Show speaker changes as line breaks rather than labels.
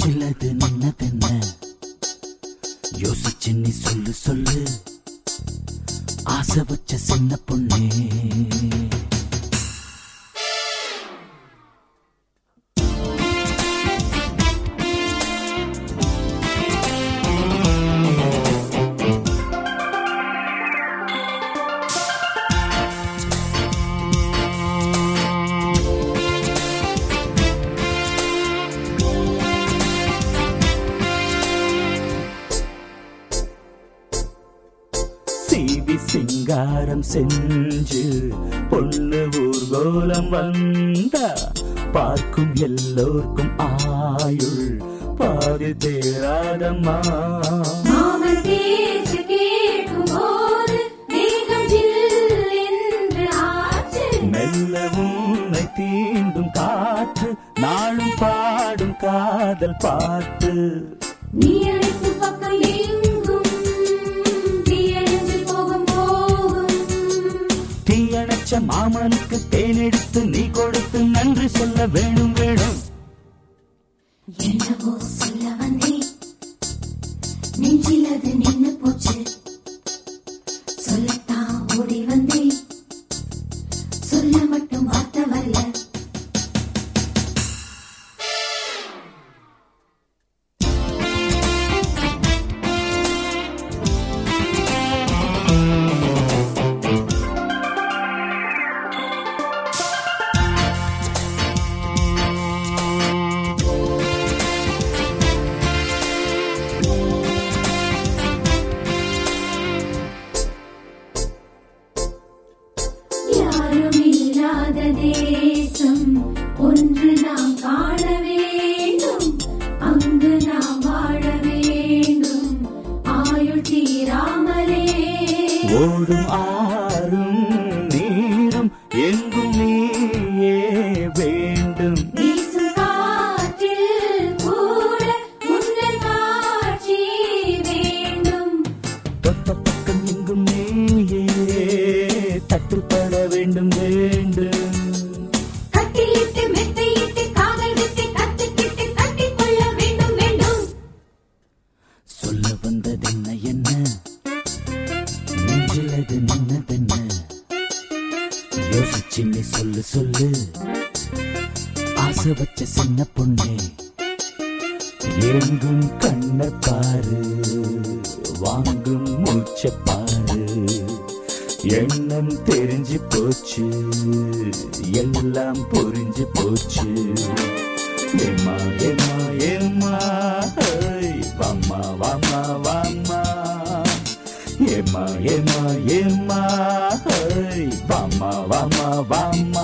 நெஞ்சிலது நின்னதென்ன யோசிச்சு நீ சொல்லு சொல்லு ஆசை வச்ச சின்ன பொண்ணே சீவி சிங்காரம் செஞ்சு பொண்ணு ஊர்கோலம் வந்தா பார்க்கும் எல்லோர்க்கும் ஆயுள் பாதி தேராதம்மா
மாமன் பேச்சு கேட்கும்போது தேகம் ஜில்லென்று ஆச்சு.
மெல்ல உன்னை தீண்டும் காற்று நாளும் பாடும் காதல் பாட்டு
நீ அழைக்கும் பக்கம் எங்கும் தீயணைஞ்சு போகும் போகும்.
தீயணைச்ச மாமனுக்கு தேனெடுத்து நீ கொடுத்து நன்றி சொல்ல வேணும் வேணும்
என்னவோ சொல்ல வந்தேன் நெஞ்சில் அது நின்னு போச்சு சொல்லத்தான் ஓடி வந்தேன் சொல்ல மட்டும் வார்த்தை வரல யாரும் இல்லாத தேசம் ஒன்று நாம் காண வேண்டும் அங்கு நாம் வாழ வேண்டும் ஆயுள் தீராமலே
ஓடும் ஆறும் நீரும் எங்கும் நீயே வேண்டும்
வீசும் காற்றில் கூட உன்னல் காட்சி வேண்டும்
தொட்ட பக்கம் எங்கும் நீயே தட்டுப்பட வேண்டும் வேண்டும்
கட்டிலிட்டு மெத்தையிட்டு காதல் விட்டு கத்துக்கிட்டு கட்டிக்கொள்ள வேண்டும் வேண்டும்
சொல்ல வந்ததென்ன என்ன நெஞ்சிலது நின்னதென்ன யோசிச்சு நீ சொல்லு சொல்லு ஆசை வச்ச சின்ன பொண்ணே எங்கும் கண்ண பாரு வாங்கும் மூச்ச பாரு எண்ணம் தெரிஞ்சு போச்சு எல்லாம் புரிஞ்சு போச்சு ஏமா ஏமா ஏமா ஹேய், வாம்மா வாம்மா வாம்மா ஏமா ஏமா ஏமா ஹேய், வாம்மா வாம்மா வாம்மா